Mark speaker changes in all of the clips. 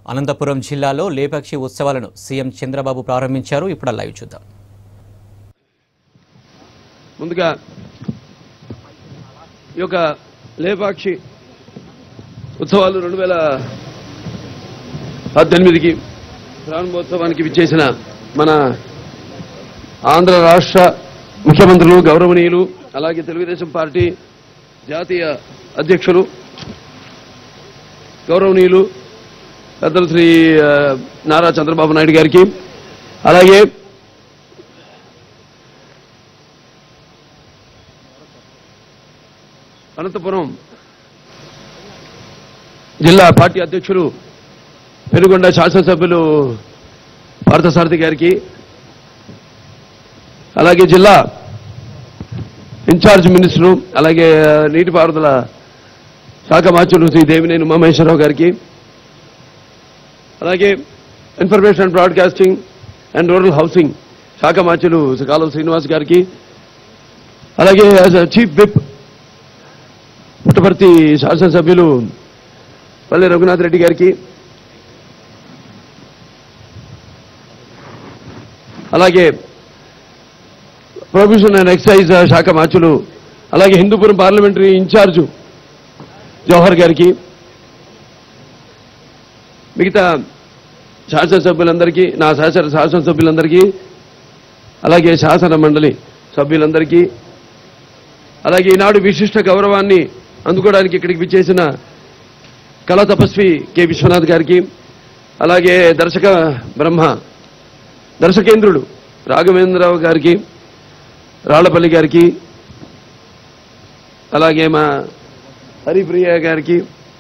Speaker 1: అనంతపురం జిల్లాలో లేపాక్షి ఉత్సవాలను సీఎం చంద్రబాబు ప్రారంభించారు ఇప్పుడు ఆ లైవ్ చూద్దాం
Speaker 2: ముందుగా ఈ యొక్క లేపాక్షి ఉత్సవాలు రెండు వేల పద్దెనిమిదికి ప్రారంభోత్సవానికి విచ్చేసిన మన ఆంధ్ర రాష్ట్ర ముఖ్యమంత్రులు గౌరవనీయులు అలాగే తెలుగుదేశం పార్టీ జాతీయ అధ్యక్షులు గౌరవనీయులు పెద్దలు శ్రీ ఆ, నారా చంద్రబాబు నాయుడు గారికి అలాగే అనంతపురం జిల్లా పార్టీ అధ్యక్షులు పెనుగొండ శాసనసభ్యులు పార్థసారథి గారికి అలాగే జిల్లా ఇన్ఛార్జ్ మినిస్టరు అలాగే నీటిపారుదల శాఖ మార్చులు శ్రీ దేవినేని ఉమామహేశ్వరరావు గారికి అలాగే information and broadcasting and rural housing శాఖ మార్చులు శ్రీ కాలువ శ్రీనివాస్ గారికి అలాగే యాజ్ చీఫ్ విప్ పుట్టపర్తి శాసనసభ్యులు పల్లె రఘునాథ్ రెడ్డి గారికి అలాగే ప్రొఫెషన్ అండ్ ఎక్సైజ్ శాఖ మార్చులు అలాగే హిందూపురం పార్లమెంటరీ ఇన్ఛార్జు జవహర్ గారికి మిగతా శాసనసభ్యులందరికీ నా శాసన శాసనసభ్యులందరికీ అలాగే శాసన మండలి సభ్యులందరికీ అలాగే ఈనాడు విశిష్ట గౌరవాన్ని అందుకోవడానికి ఇక్కడికి విచ్చేసిన కళా తపస్వి కె విశ్వనాథ్ గారికి అలాగే దర్శక బ్రహ్మ దర్శకేంద్రుడు రాఘవేంద్రరావు గారికి రాళ్లపల్లి గారికి అలాగే మా హరిప్రియ గారికి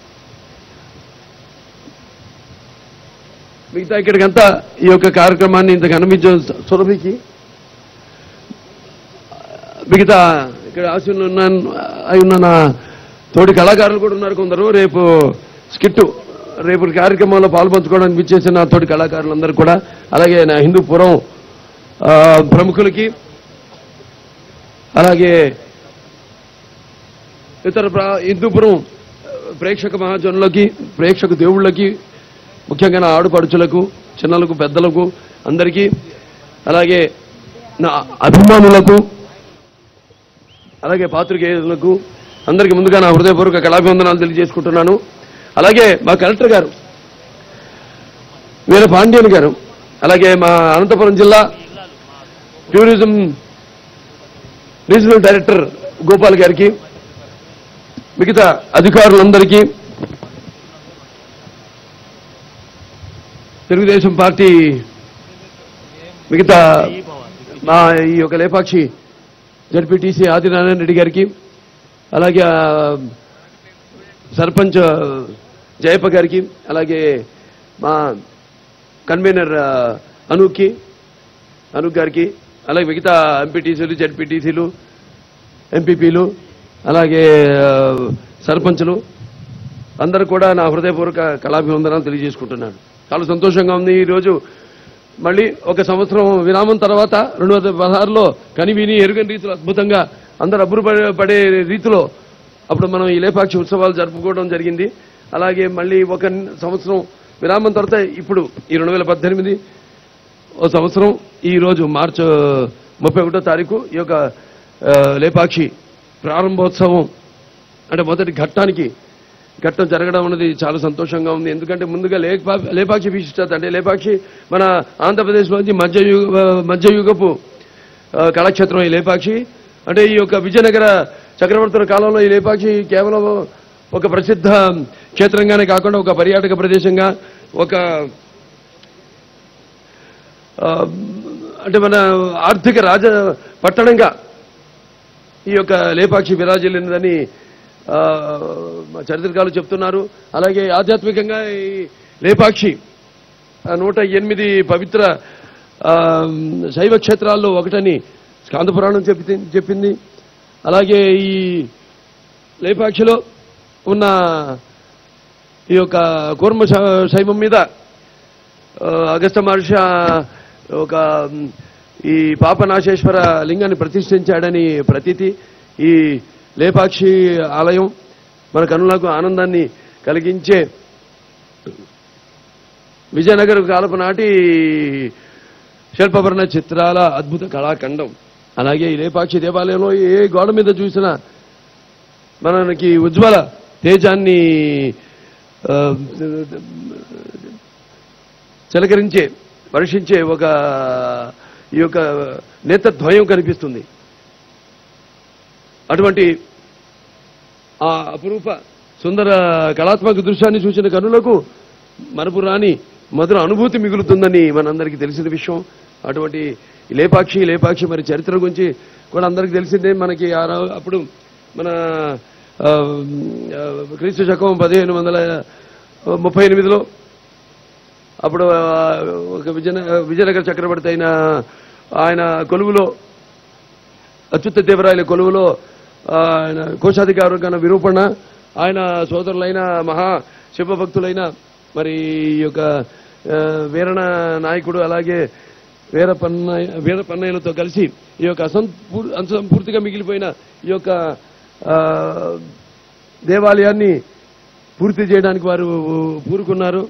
Speaker 2: మిగతా ఇక్కడికంతా ఈ యొక్క కార్యక్రమాన్ని ఇంత కనిపించే సురభికి మిగతా ఇక్కడ ఆశలు ఉన్న అయి ఉన్న నా తోటి కళాకారులు కూడా ఉన్నారు కొందరు రేపు స్కిట్ రేపు కార్యక్రమంలో పాల్పంచుకోవడానికి విచ్చేసిన నా తోటి కళాకారులందరూ కూడా అలాగే నా హిందూపురం ఆ, ప్రముఖులకి అలాగే ఇతర ప్రా- హిందూపురం ప్రేక్షక మహాజనులకి ప్రేక్షక దేవుళ్ళకి ముఖ్యంగా నా ఆడుపడుచులకు చిన్నలకు పెద్దలకు అందరికీ అలాగే నా అభిమానులకు అలాగే పాత్రికేయులకు అందరికీ ముందుగా నా హృదయపూర్వక కళాభివందనాలు తెలియజేసుకుంటున్నాను అలాగే మా కలెక్టర్ గారు వీర పాండ్యన్ గారు అలాగే మా అనంతపురం జిల్లా టూరిజం రీజనల్ డైరెక్టర్ గోపాల్ గారికి మిగతా అధికారులందరికీ తెలుగుదేశం పార్టీ మిగతా మా ఈ యొక్క లేపాక్షి జడ్పీటీసీ ఆదినారాయణ రెడ్డి గారికి అలాగే ఆ, సర్పంచ్ జయప్ప గారికి అలాగే మా కన్వీనర్ ఆ, అనూప్కి అనూప్ గారికి అలాగే మిగతా ఎంపీటీసీలు జడ్పీటీసీలు ఎంపీపీలు అలాగే ఆ, సర్పంచులు అందరూ కూడా నా హృదయపూర్వక కళాభివందనాలు తెలియజేసుకుంటున్నాను చాలా సంతోషంగా ఉంది ఈరోజు మళ్ళీ ఒక సంవత్సరం విరామం తర్వాత రెండు వేల పదహారులో కని విని ఎరుగని రీతిలో అద్భుతంగా అందరు అబ్బురు పడే- పడే రీతిలో అప్పుడు మనం ఈ లేపాక్షి ఉత్సవాలు జరుపుకోవడం జరిగింది అలాగే మళ్ళీ ఒక సంవత్సరం విరామం తర్వాత ఇప్పుడు ఈ రెండు వేల పద్దెనిమిది ఓ సంవత్సరం ఈ రోజు మార్చి ముప్పై ఒకటో తారీఖు ఈ యొక్క ఆ, లేపాక్షి ప్రారంభోత్సవం అంటే మొదటి ఘట్టానికి ఘట్టం జరగడం అనేది చాలా సంతోషంగా ఉంది ఎందుకంటే ముందుగా లేపా లేపాక్షి విశిష్టత అంటే లేపాక్షి మన ఆంధ్రప్రదేశ్లోంచి మధ్యయుగ మధ్యయుగపు ఆ, కళాక్షేత్రం ఈ లేపాక్షి అంటే ఈ యొక్క విజయనగర చక్రవర్తుల కాలంలో ఈ లేపాక్షి కేవలం ఒక ప్రసిద్ధ క్షేత్రంగానే కాకుండా ఒక పర్యాటక ప్రదేశంగా ఒక ఆ, అంటే మన ఆర్థిక రాజ పట్టణంగా ఈ యొక్క లేపాక్షి విరాజిల్లినదని ఆ, మా చరిత్రకారులు చెప్తున్నారు అలాగే ఆధ్యాత్మికంగా ఈ లేపాక్షి ఆ, నూట ఎనిమిది పవిత్ర ఆ, శైవ క్షేత్రాల్లో ఒకటని స్కాంద పురాణం చెప్పి చెప్పింది అలాగే ఈ లేపాక్షిలో ఉన్న ఈ యొక్క కూర్మ శ- శైవం మీద ఆ, అగస్త్య మహర్షి ఆ, ఒక మ్, ఈ పాపనాశేశ్వర లింగాన్ని ప్రతిష్ఠించాడని ప్రతీతి ఈ లేపాక్షి ఆలయం మన కనులకు ఆనందాన్ని కలిగించే విజయనగరం కాలపు నాటి శిల్పభరణ చిత్రాల అద్భుత కళాఖండం అలాగే ఈ లేపాక్షి దేవాలయంలో ఏ గోడ మీద చూసినా మనకి ఉజ్వల తేజాన్ని ఆ, చిలకరించే వర్షించే ఒక ఈ యొక్క నేతద్వయం కనిపిస్తుంది అటువంటి ఆ అపురూప సుందర కళాత్మక దృశ్యాన్ని చూసిన కనులకు మనపు రాని మధుర అనుభూతి మిగులుతుందని మనందరికీ తెలిసిన విషయం అటువంటి ఈ లేపాక్షి లేపాక్షి మరి చరిత్ర గురించి కూడా అందరికీ తెలిసిందే మనకి ఆ రా- అప్పుడు మన ఆ, ఆ, క్రీస్తు శకం పదిహేను వందల ముప్పై ఎనిమిదిలో అప్పుడు ఆ, ఒక విజయ విజయనగర చక్రవర్తి అయిన ఆయన కొలువులో అచ్యుత దేవరాయల కొలువులో ఆ, ఆయన కోశాధికారు కన్నా విరూపణ ఆయన సోదరులైన మహా శివభక్తులైన మరి ఈ యొక్క ఆ, వీరణ నాయకుడు అలాగే వీరపన్నయ్య వీరపన్నయ్యలతో కలిసి ఈ యొక్క అసంపూర్ అసంపూర్తిగా మిగిలిపోయిన ఈ యొక్క ఆ, దేవాలయాన్ని పూర్తి చేయడానికి వారు పూరుకున్నారు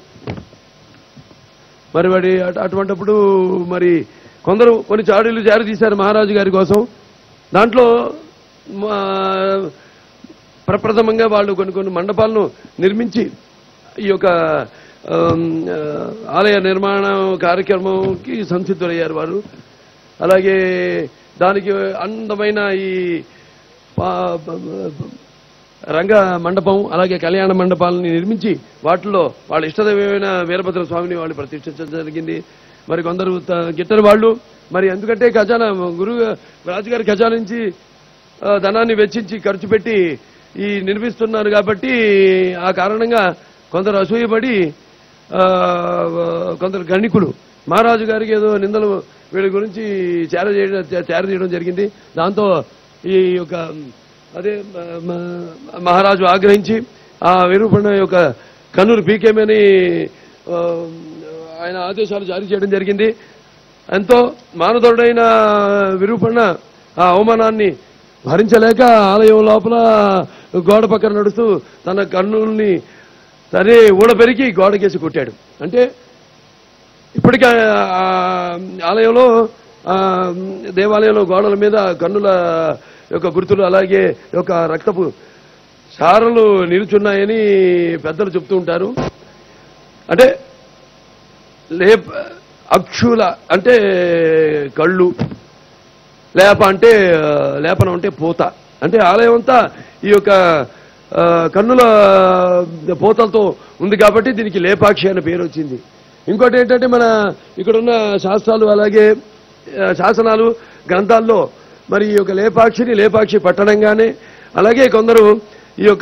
Speaker 2: మరి వాడి అటు- అటువంటప్పుడు మరి కొందరు కొన్ని చాడీలు జారీ తీశారు మహారాజు గారి కోసం దాంట్లో మా ప్రప్రథమంగా వాళ్ళు కొన్ని కొన్ని మండపాలను నిర్మించి ఈ యొక్క ఆమ్, ఆ, ఆలయ నిర్మాణ కార్యక్రమంకి సంసిద్ధులయ్యారు వారు అలాగే దానికి అందమైన ఈ పా- ప- ప- రంగ మండపం అలాగే కళ్యాణ మండపాలని నిర్మించి వాటిలో వాళ్ళ ఇష్టదైవమైన వీరభద్ర స్వామిని వాళ్ళు ప్రతిష్ఠించడం జరిగింది మరి కొందరు త- గిట్టని వాళ్ళు మరి ఎందుకంటే ఖజానా గురువు రాజుగారి ఖజానా నుంచి ఆ, ధనాన్ని వెచ్చించి ఖర్చు పెట్టి ఈ నిర్మిస్తున్నారు కాబట్టి ఆ కారణంగా కొందరు అసూయపడి ఆ, కొందరు గణికులు మహారాజు గారికి ఏదో నిందలు వీళ్ళ గురించి చేర చేయడం చేర చేయడం జరిగింది దాంతో ఈ యొక్క అదే మ- మ- మహారాజు ఆగ్రహించి ఆ విరూపణ యొక్క కన్నులు పీకేమని ఆ, ఆయన ఆదేశాలు జారీ చేయడం జరిగింది ఎంతో మానవుడైన విరూపణ ఆ అవమానాన్ని భరించలేక ఆలయం లోపల గోడ పక్కన నడుస్తూ తన కన్నుల్ని తనే ఊడపెరికి గోడకేసి కొట్టాడు అంటే ఇప్పటికే ఆ ఆలయంలో ఆ దేవాలయంలో గోడల మీద కన్నుల యొక్క గుర్తులు అలాగే యొక్క రక్తపు సారలు నిలుచున్నాయని పెద్దలు చెప్తూ ఉంటారు అంటే లేప అక్షుల అంటే కళ్ళు లేప అంటే ఆ, లేపనం అంటే పూత అంటే ఆలయం అంతా ఈ యొక్క ఆ, కన్నుల పూతలతో ఉంది కాబట్టి దీనికి లేపాక్షి అనే పేరు వచ్చింది ఇంకోటి ఏంటంటే మన ఇక్కడున్న శాస్త్రాలు అలాగే ఆ, శాసనాలు గ్రంథాల్లో మరి ఈ యొక్క లేపాక్షిని లేపాక్షి పట్టణంగానే అలాగే కొందరు ఈ యొక్క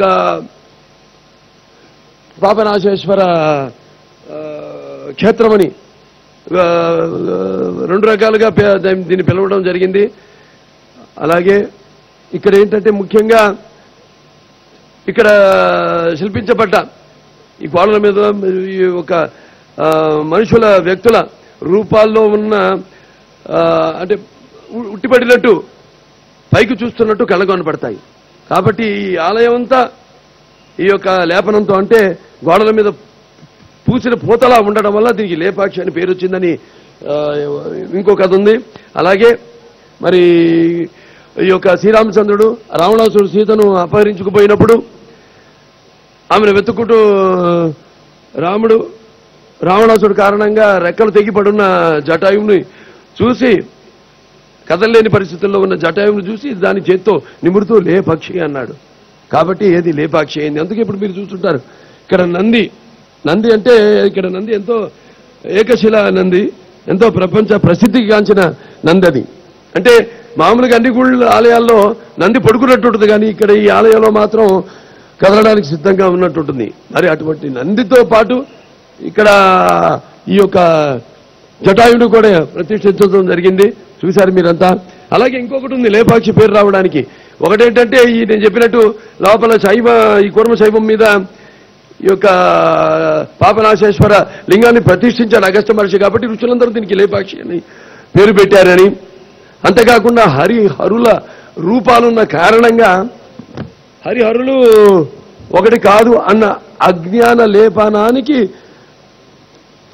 Speaker 2: పాపనాశేశ్వర ఆ, క్షేత్రమని ఆ, రెండు రకాలుగా పే- దాన్ని- దీన్ని పిలవడం జరిగింది అలాగే ఇక్కడ ఏంటంటే ముఖ్యంగా ఇక్కడ శిల్పించబడ్డ ఈ గోడల మీద ఈ ఒక ఆ, మనుషుల వ్యక్తుల రూపాల్లో ఉన్న ఆ, అంటే ఉ- ఉట్టిపడినట్టు పైకి చూస్తున్నట్టు కళ్ళకు కనపడతాయి కాబట్టి ఈ ఆలయం అంతా ఈ యొక్క లేపనంతో అంటే గోడల మీద పూసిన పూతలా ఉండడం వల్ల దీనికి లేపాక్షి అని పేరు వచ్చిందని ఆ, ఇంకో కథ ఉంది అలాగే మరి ఈ యొక్క శ్రీరామచంద్రుడు రావణాసుడు సీతను అపహరించుకుపోయినప్పుడు ఆమెను వెతుక్కుంటూ రాముడు రావణాసుడు కారణంగా రెక్కలు తెగిపడున్న జటాయువుని చూసి కదలలేని పరిస్థితుల్లో ఉన్న జటాయువుని చూసి దాని చేత్తో నిమురుతూ లేపక్షి అన్నాడు కాబట్టి ఏది లేపాక్షి అయింది అందుకే ఇప్పుడు మీరు చూస్తుంటారు ఇక్కడ నంది నంది అంటే ఇక్కడ నంది ఎంతో ఏకశిల నంది ఎంతో ప్రపంచ ప్రసిద్ధిగాంచిన నంది అది అంటే మామూలుగా అన్ని గుళ్ళ ఆలయాల్లో నంది పడుకున్నట్టు ఉంటుంది కానీ ఇక్కడ ఈ ఆలయంలో మాత్రం కదలడానికి సిద్ధంగా ఉన్నట్టుంటుంది మరి అటువంటి నందితో పాటు ఇక్కడ ఈ యొక్క జటాయుడు కూడా ప్రతిష్ఠించడం జరిగింది చూశారు మీరంతా అలాగే ఇంకొకటి ఉంది లేపాక్షి పేరు రావడానికి ఒకటేంటంటే ఈ నేను చెప్పినట్టు లోపల శైవ ఈ కుర్మ శైవం మీద ఈ యొక్క పాపనాశేశ్వర లింగాన్ని ప్రతిష్ఠించారు అగస్త్య మహర్షి కాబట్టి ఋషులందరూ దీనికి లేపాక్షి అని పేరు పెట్టారని అంతేకాకుండా హరిహరుల రూపాలున్న కారణంగా హరిహరులు ఒకటి కాదు అన్న అజ్ఞాన లేపనానికి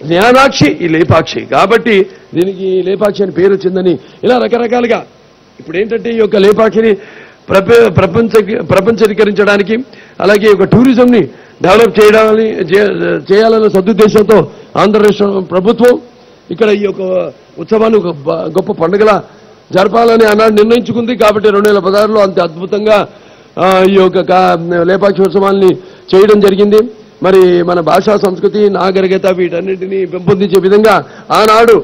Speaker 2: జ్ఞానాక్షి ఈ లేపాక్షి కాబట్టి దీనికి ఈ లేపాక్షి అని పేరు వచ్చిందని ఇలా రకరకాలుగా ఇప్పుడు ఏంటంటే ఈ యొక్క లేపాక్షిని ప్రప ప్రపంచ ప్రపంచీకరించడానికి అలాగే ఒక టూరిజంని డెవలప్ చేయడాన్ని చే- చేయాలన్న సదుద్దేశంతో ఆంధ్రప్రదేశ్ ప్రభుత్వం ఇక్కడ ఈ యొక్క ఉత్సవాన్ని ఒక బ- గొప్ప పండుగలా జరపాలని ఆనాడు నిర్ణయించుకుంది కాబట్టి రెండు వేల పదహారులో అంత అద్భుతంగా ఆ, ఈ యొక్క కా- లేపాక్షి ఉత్సవాల్ని చేయడం జరిగింది మరి మన భాషా సంస్కృతి నాగరికత వీటన్నిటిని పెంపొందించే విధంగా ఆనాడు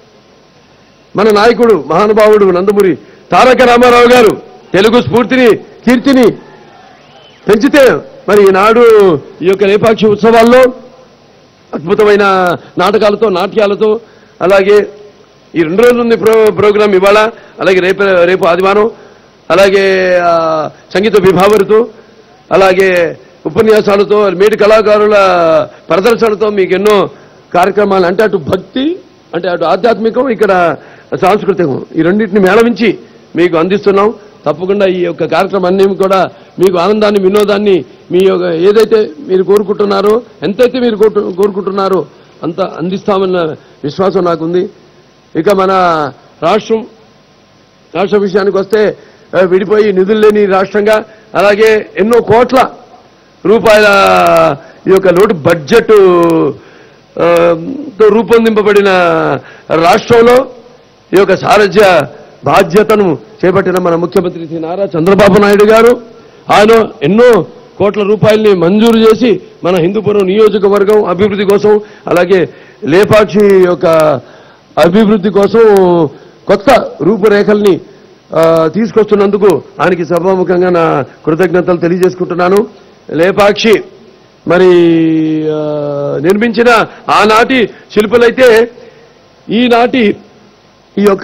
Speaker 2: మన నాయకుడు మహానుభావుడు నందమూరి తారక రామారావు గారు తెలుగు స్ఫూర్తిని కీర్తిని పెంచితే మరి ఈనాడు ఈ యొక్క లేపాక్షి ఉత్సవాల్లో అద్భుతమైన నాటకాలతో నాట్యాలతో అలాగే ఈ రెండు రోజులు ఉంది ప్రో ప్రోగ్రాం ఇవాళ అలాగే రేపు రేపు ఆదివారం అలాగే ఆ, సంగీత విభావరితో అలాగే ఉపన్యాసాలతో మేటి కళాకారుల ప్రదర్శనతో మీకు ఎన్నో కార్యక్రమాలు అంటే అటు భక్తి అంటే అటు ఆధ్యాత్మికం ఇక్కడ సాంస్కృతికం ఈ రెండింటిని మేళవించి మీకు అందిస్తున్నాం తప్పకుండా ఈ యొక్క కార్యక్రమాన్ని కూడా మీకు ఆనందాన్ని వినోదాన్ని మీ యొక్క ఏదైతే మీరు కోరుకుంటున్నారో ఎంతైతే మీరు కోరు- కోరుకుంటున్నారో అంత అందిస్తామన్న విశ్వాసం నాకుంది ఇక మన రాష్ట్రం రాష్ట్ర విషయానికి వస్తే ఆ, విడిపోయి నిధులు లేని రాష్ట్రంగా అలాగే ఎన్నో కోట్ల రూపాయల ఈ యొక్క లోటు బడ్జెట్ ఆ, తో రూపొందింపబడిన రాష్ట్రంలో ఈ యొక్క సారథ్య బాధ్యతను చేపట్టిన మన ముఖ్యమంత్రి శ్రీ నారా చంద్రబాబు నాయుడు గారు ఆయన ఎన్నో కోట్ల రూపాయల్ని మంజూరు చేసి మన హిందూపురం నియోజకవర్గం అభివృద్ధి కోసం అలాగే లేపాక్షి యొక్క అభివృద్ధి కోసం కొత్త రూపురేఖల్ని ఆ, తీసుకొస్తున్నందుకు ఆయనకి సభాముఖంగా నా కృతజ్ఞతలు తెలియజేసుకుంటున్నాను లేపాక్షి మరి ఆ, నిర్మించిన ఆనాటి శిల్పులైతే ఈనాటి ఈ యొక్క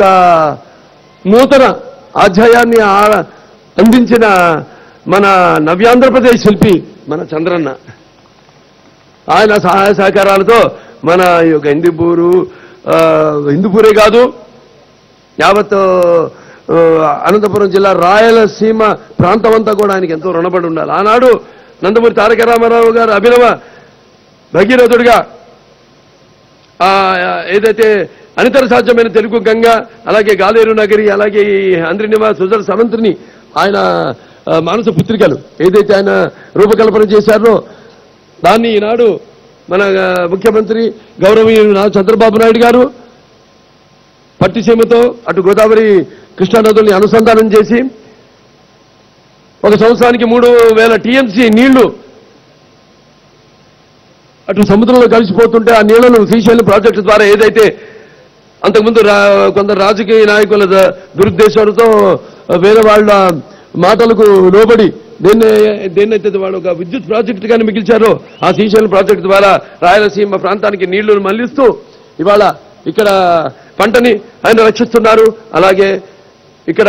Speaker 2: నూతన అధ్యాయాన్ని ఆ- అందించిన మన నవ్యాంధ్రప్రదేశ్ శిల్పి మన చంద్రన్న ఆయన సహాయ సహకారాలతో మన ఈ యొక్క హిందూపూరు ఆ, హిందూపూరే కాదు యావత్ ఆ, అనంతపురం జిల్లా రాయలసీమ ప్రాంతం అంతా కూడా ఆయనకి ఎంతో రుణపడి ఉండాలి ఆనాడు నందమూరి తారక రామారావు గారు అభినవ భగీరథుడిగా ఆ, ఏదైతే అనితర సాధ్యమైన తెలుగు గంగ అలాగే గాలేరు నగరి అలాగే ఈ అంద్రినివా సుజల సమంత్రిని ఆయన ఆ, మానస పుత్రికలు ఏదైతే ఆయన రూపకల్పన చేశారో దాన్ని ఈనాడు మన ఆ, ముఖ్యమంత్రి గౌరవనీయులు నా చంద్రబాబు నాయుడు గారు పట్టిసీమతో అటు గోదావరి కృష్ణా నదుల్ని అనుసంధానం చేసి ఒక సంవత్సరానికి మూడు వేల టీఎంసీ నీళ్లు అటు సముద్రంలో కలిసిపోతుంటే ఆ నీళ్లను శ్రీశైలం ప్రాజెక్టు ద్వారా ఏదైతే అంతకుముందు రా- కొందరు రాజకీయ నాయకుల ద- దురుద్దేశాలతో వేరే వాళ్ళ మాటలకు లోబడి దేన్ని దేన్నైతే వాళ్ళు ఒక విద్యుత్ ప్రాజెక్టు కానీ మిగిల్చారో ఆ శ్రీశైలం ప్రాజెక్టు ద్వారా రాయలసీమ ప్రాంతానికి నీళ్లు మళ్లిస్తూ ఇవాళ ఇక్కడ పంటని ఆయన రక్షిస్తున్నారు అలాగే ఇక్కడ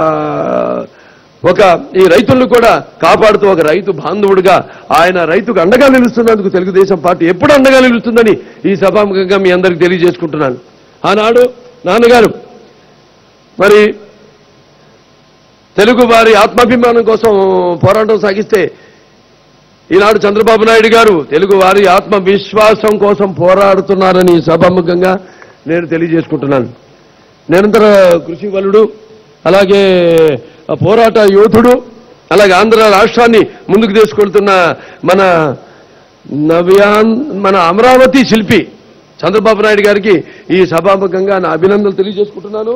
Speaker 2: ఒక ఈ రైతులను కూడా కాపాడుతూ ఒక రైతు బాంధవుడిగా ఆయన రైతుకు అండగా నిలుస్తున్నందుకు తెలుగుదేశం పార్టీ ఎప్పుడు అండగా నిలుస్తుందని ఈ సభాముఖంగా మీ అందరికి తెలియజేసుకుంటున్నాను ఆనాడు నాన్నగారు మరి తెలుగు వారి ఆత్మాభిమానం కోసం పోరాటం సాగిస్తే ఈనాడు చంద్రబాబు నాయుడు గారు తెలుగు వారి ఆత్మవిశ్వాసం కోసం పోరాడుతున్నారని సభాముఖంగా నేను తెలియజేసుకుంటున్నాను నిరంతర కృషి వలుడు అలాగే ఆ పోరాట యోధుడు అలాగే ఆంధ్ర రాష్ట్రాన్ని ముందుకు తీసుకెళ్తున్న మన నవ్యాన్ మన అమరావతి శిల్పి చంద్రబాబు నాయుడు గారికి ఈ సభాముఖంగా నా అభినందనలు తెలియజేసుకుంటున్నాను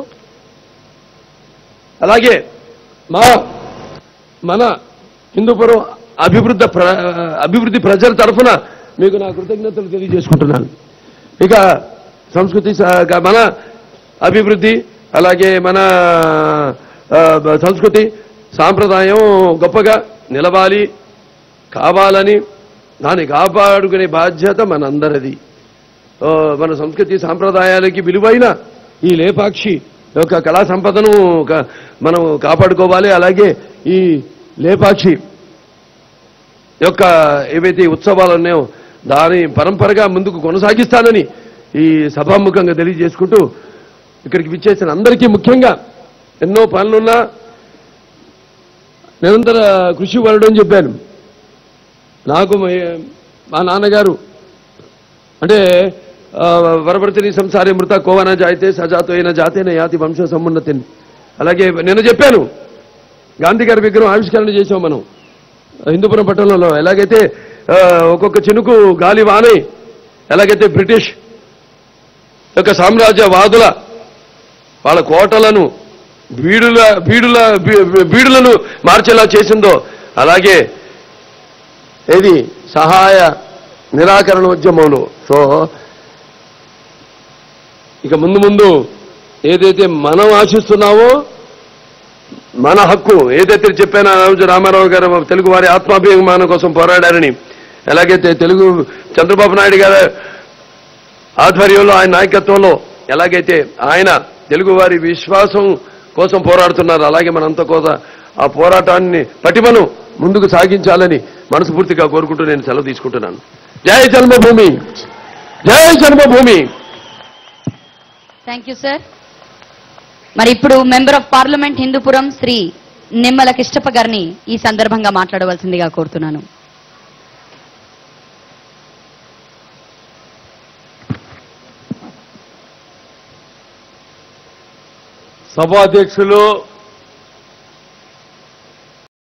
Speaker 2: అలాగే మా మన హిందూపురం అభివృద్ధి ప్ర- అభివృద్ధి ప్రజల తరఫున మీకు నా కృతజ్ఞతలు తెలియజేసుకుంటున్నాను ఇక సంస్కృతి స- మన అభివృద్ధి అలాగే మన ఆ, సంస్కృతి సాంప్రదాయం గొప్పగా నిలవాలి కావాలని దాన్ని కాపాడుకునే బాధ్యత మనందరిది ఆ, మన సంస్కృతి సాంప్రదాయాలకి విలువైన ఈ లేపాక్షి యొక్క కళా సంపదను క- మనం కాపాడుకోవాలి అలాగే ఈ లేపాక్షి యొక్క ఏవైతే ఈ ఉత్సవాలు ఉన్నాయో దాని పరంపరగా ముందుకు కొనసాగిస్తానని ఈ సభాముఖంగా తెలియజేసుకుంటూ ఇక్కడికి విచ్చేసిన అందరికీ ముఖ్యంగా ఎన్నో పనులున్నా నిరంతర కృషి వరడని చెప్పాను నాకు మ- మా నాన్నగారు అంటే ఆ, వరవర్తిని సంసారి మృత కోవన జాయితే సజాతో అయిన జాతేన యాతి వంశ సమున్నతిని అలాగే నేను చెప్పాను గాంధీ గారి విగ్రహం ఆవిష్కరణ చేసాం మనం హిందూపురం పట్టణంలో ఎలాగైతే ఆ, ఒక్కొక్క చినుకు గాలి వానే ఎలాగైతే బ్రిటిష్ యొక్క సామ్రాజ్యవాదుల వాళ్ళ కోటలను బీడుల బీడుల బీ- బీడులను మార్చేలా చేసిందో అలాగే ఏది సహాయ నిరాకరణ ఉద్యమంలో సో ఇక ముందు ముందు ఏదైతే మనం ఆశిస్తున్నామో మన హక్కు ఏదైతే చెప్పానో ఆ రోజు రామారావు గారు తెలుగు వారి ఆత్మాభిమానం కోసం పోరాడారని ఎలాగైతే తెలుగు చంద్రబాబు నాయుడు గారు ఆధ్వర్యంలో ఆయన నాయకత్వంలో ఎలాగైతే ఆయన తెలుగు వారి విశ్వాసం కోసం పోరాడుతున్నారు అలాగే మనంతా కోసం ఆ పోరాటాన్ని పటిమను ముందుకు సాగించాలని మనస్ఫూర్తిగా కోరుకుంటూ నేను సెలవు తీసుకుంటున్నాను జై జన్మభూమి జై జన్మభూమి
Speaker 3: థ్యాంక్ యూ సార్ మరి ఇప్పుడు member of parliament Hindupur Shri Nimmala Kristappa గారిని ఈ సందర్భంగా మాట్లాడవలసిందిగా కోరుతున్నాను
Speaker 4: సభాధ్యక్షులు